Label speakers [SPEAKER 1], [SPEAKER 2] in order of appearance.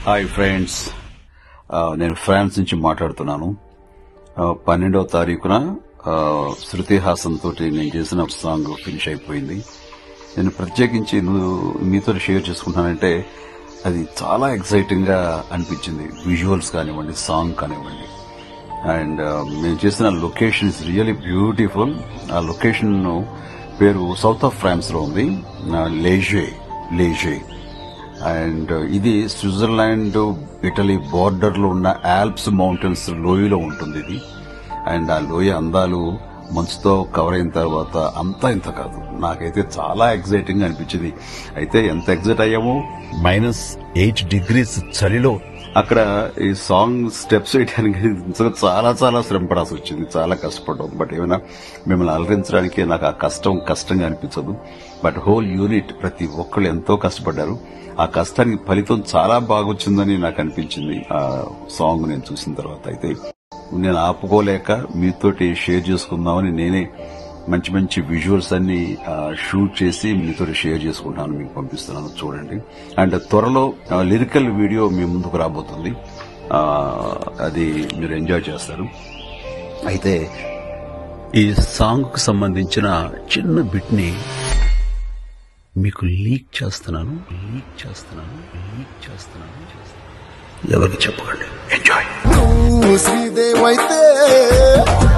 [SPEAKER 1] hi friends ఆ, నేను France నుంచి మాట్లాడుతున్నాను ఆ, పన్నెండవ తారీఖున ఆ, శృతి హాసన్ తోటి నేను చేసిన సాంగ్ ఫినిష్ అయిపోయింది నేను ప్రత్యేకించి నువ్వు మీతో షేర్ చేసుకుంటానంటే అది చాలా ఎక్సైటింగ్ గా అనిపించింది విజువల్స్ కానివ్వండి సాంగ్ కానివ్వండి అండ్ మేము చేసిన లొకేషన్ ఇస్ రియలీ బ్యూటిఫుల్ ఆ లొకేషన్ పేరు సౌత్ ఆఫ్ ఫ్రాన్స్ లో ఉంది లేజే లేజే అండ్ ఇది స్విట్జర్లాండ్ ఇటలీ బార్డర్ లో ఉన్న ఆల్ప్స్ మౌంటైన్స్ లోయలో ఉంటుంది ఇది అండ్ ఆ లోయ అందాలు మంచుతో కవర్ అయిన తర్వాత అంతా ఇంత కాదు నాకైతే చాలా ఎగ్జైటింగ్ అనిపించింది అయితే ఎంత ఎగ్జైట్ అయ్యామో మైనస్ ఎయిట్ డిగ్రీస్ చలిలో అక్కడ ఈ సాంగ్ స్టెప్స్ వేయడానికి నిజంగా చాలా చాలా శ్రమ పడాల్సి వచ్చింది చాలా కష్టపడ్డాం బట్ ఏమైనా మిమ్మల్ని అలరించడానికి నాకు ఆ కష్టం కష్టంగా అనిపించదు బట్ హోల్ యూనిట్ ప్రతి ఒక్కళ్ళు ఎంతో కష్టపడ్డారు ఆ కష్టానికి ఫలితం చాలా బాగొచ్చిందని నాకు అనిపించింది ఆ సాంగ్ నేను చూసిన తర్వాత అయితే నేను ఆపుకోలేక మీతోటి షేర్ చేసుకుందామని నేనే మంచి మంచి విజువల్స్ అన్ని ఆ, షూట్ చేసి మీతో షేర్ చేసుకుంటాను మీకు పంపిస్తున్నాను చూడండి అండ్ త్వరలో ఆ, లిరికల్ వీడియో మీ ముందుకు రాబోతుంది ఆ, అది మీరు ఎంజాయ్ చేస్తారు అయితే ఈ సాంగ్ కు సంబంధించిన చిన్న బిట్ ని మీకు లీక్ చేస్తున్నాను లీక్ చేస్తున్నాను లీక్ చేస్తున్నాను ఎవరికి చెప్పకండి ఎంజాయ్
[SPEAKER 2] నువ్వు శ్రీదేవైతే